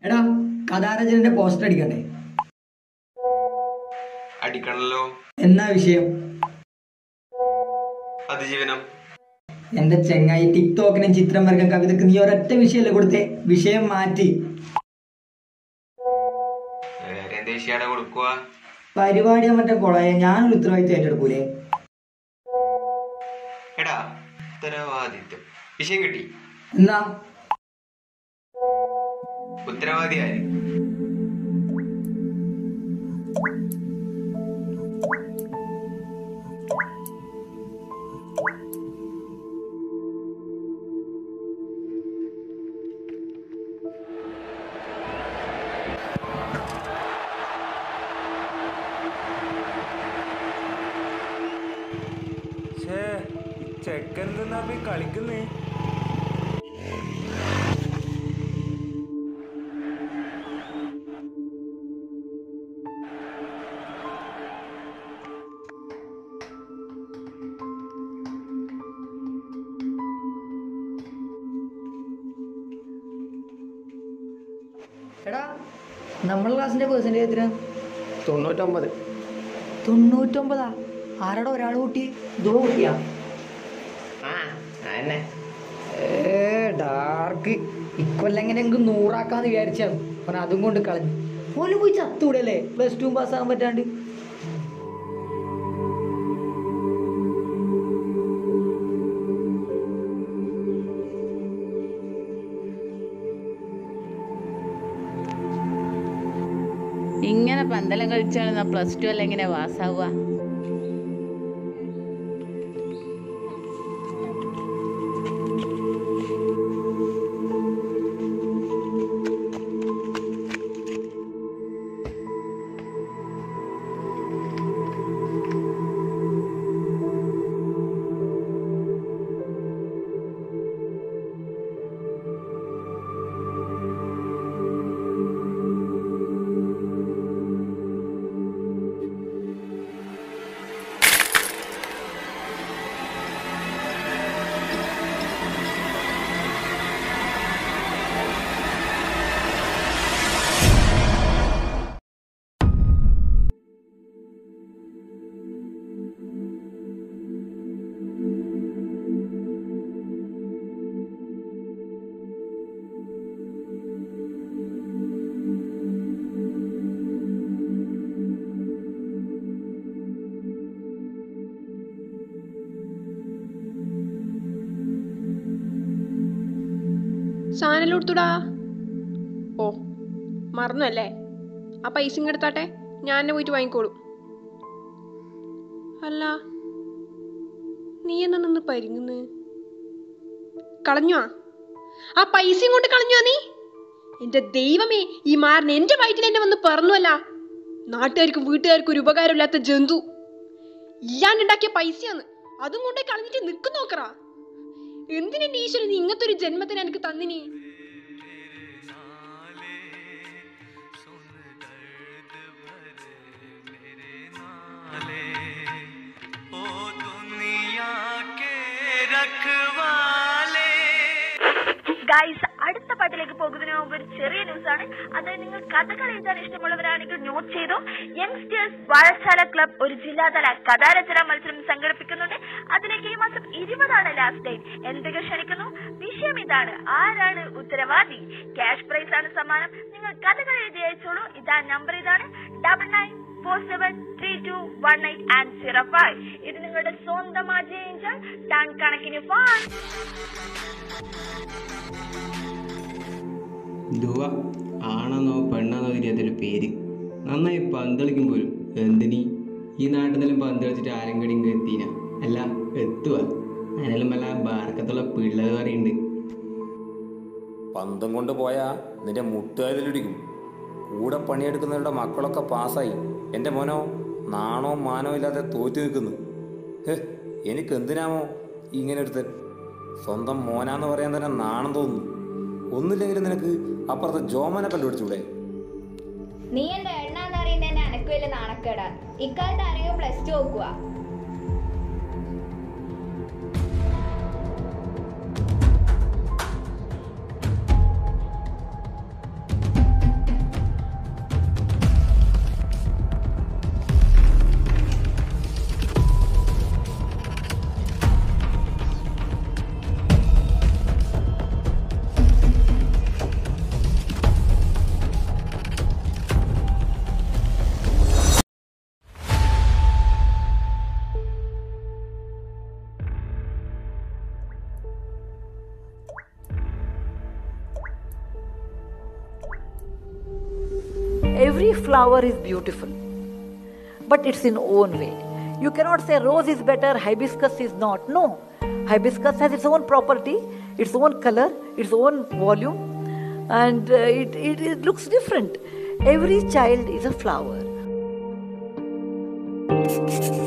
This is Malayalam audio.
എടാ കഥാരചനന്റെ പോസ്റ്റർ അടിക്കണ്ടേ അടിക്കണല്ലോ എന്നാ വിഷയം അതിജീവനം എന്റെ ചെങ്ങായി ടിക്ടോക്കിനും ചിത്രം വരക്കാൻ കവിതക്ക് നീ ഒരൊറ്റ വിഷയമല്ലേ കൊടുത്തേ വിഷയം മാറ്റി വേറെ എന്ത് വിഷയാടെ കൊടുക്കുക പരിപാടി മറ്റേ കൊളയെ ഞാനൊരു ഉത്തരവാദിത്വം ഏറ്റെടുക്കൂലേ എടാ ഉത്തരവാദിത്വം വിഷയം കിട്ടി എന്നാ ഉത്തരവാദി ആര് ചെക്കൻ എന്തെന്നാ കളിക്കുന്നേ എടാ നമ്മളെ ക്ലാസ്സിന്റെ പേഴ്സൻറ്റേജ് എത്ര തൊണ്ണൂറ്റൊമ്പത് തൊണ്ണൂറ്റൊമ്പതാ ആരടാ ഒരാൾ കൂട്ടി ദോ കൂട്ടിയാ ആ അതന്നെ ഏ ഡാർക്ക് ഇക്കൊല്ലെങ്ങനെങ്കിലും നൂറാക്കാന്ന് വിചാരിച്ചാണ് അവൻ അതും കൊണ്ട് കളഞ്ഞു ഓന് പോയി ചത്തൂടല്ലേ പ്ലസ് ടു പാസ്സാകാൻ പറ്റാണ്ട് ഇങ്ങനെ പന്തലം കളിച്ചാണ് പ്ലസ് ടു അല്ല ഇങ്ങനെ പാസ്സാവുക സാധനം കൊടുത്തുടാ ഓ മറന്നു അല്ലേ ആ പൈസ ഇങ്ങ് എടുത്താട്ടെ ഞാൻ തന്നെ പോയിട്ട് വാങ്ങിക്കോളും അല്ല നീ എന്നാ നിന്ന് പരിങ്ങുന്ന് കളഞ്ഞോ ആ പൈസയും കൊണ്ട് കളഞ്ഞോ നീ എന്റെ ദൈവമേ ഈ മാരൻ എന്റെ വയറ്റിൽ എന്നെ വന്ന് പറന്നുവല്ല നാട്ടുകാർക്കും വീട്ടുകാർക്കും ഒരു ഉപകാരമില്ലാത്ത ജന്തു ഇല്ലാണ്ടുണ്ടാക്കിയ പൈസയാണ് അതും കൊണ്ടേ കളഞ്ഞിട്ട് നിക്ക് നോക്കറാ എന്തിനെന്റെ ഈശ്വരൻ നീ ഇങ്ങനത്തെ ഒരു ജന്മത്തിന് എനിക്ക് തന്നിനി ഗൈസ് അടുത്ത പാട്ടിലേക്ക് പോകുന്നതിന് മുമ്പ് ഒരു ചെറിയ ന്യൂസ് ആണ് അതായത് നിങ്ങൾ കഥകൾ എഴുതാൻ ഇഷ്ടമുള്ളവരാണെങ്കിൽ നോട്ട് ചെയ്തു യങ്സ്റ്റേഴ്സ് വാഴശാല ക്ലബ് ഒരു ജില്ലാതല കഥാരചന മത്സരം സംഘടിപ്പിക്കുന്നുണ്ട് അതിലേക്ക് ഈ മാസം ഇരുപതാണ് ലാസ്റ്റ് ഡേറ്റ് എന്തൊക്കെ ക്ഷണിക്കുന്നു വിഷയം ഇതാണ് ആരാണ് ഉത്തരവാദി ക്യാഷ് പ്രൈസ് ആണ് സമ്മാനം നിങ്ങൾ കഥകൾ എഴുതി അയച്ചോളൂ ഇതാ നമ്പർ ഇതാണ് double nine four seven three two one eight and zero five ഇത് നിങ്ങളുടെ സ്വന്തം അജയിച്ചാൽ ടൺ കണക്കിന് ഫാൻ ദുവ ആണെന്നോ പെണ്ണാന്നോ തിരിയാത്തൊരു പേര് നന്നായി പന്തളിക്കും പോലും എന്തിനീ ഈ നാട്ടിൽ നിന്നും പന്ത് കളിച്ചിട്ട് ആരെങ്കിലും ഇങ്ങ് എത്തീന അല്ല എത്തുക അതിനെല്ലാം വല്ല ബാർക്കത്തുള്ള പിള്ളേർ പറയുന്നുണ്ട് പന്തം കൊണ്ട് പോയാ നിന്റെ മുട്ടുകാരിലിടിക്കും കൂടെ പണിയെടുക്കുന്നവരുടെ മക്കളൊക്കെ പാസ്സായി എൻ്റെ മോനോ നാണോ മാനോ ഇല്ലാതെ തോറ്റു നിൽക്കുന്നു ഹേ എനിക്ക് എന്തിനാമോ ഇങ്ങനെ ഒരുത്തൻ സ്വന്തം മോനാന്ന് പറയാൻ തന്നെ നാണം തോന്നുന്നു ഒന്നില്ലെങ്കിലും നിനക്ക് അപ്പുറത്തെ ജോമനെ കണ്ടുപിടിച്ചൂടെ നീ എന്റെ എണ്ണാന്ന് അറിയുന്നതന്നെ എനക്ക് വലിയ നാണക്കേടാ ഇക്കാലത്ത് ആരെങ്കിലും പ്ലസ് ടു നോക്കുക Every flower is beautiful, but it's in own way. You cannot say rose is better, hibiscus is not. No, hibiscus has its own property, its own color, its own volume, and uh, it, it, it looks different. Every child is a flower.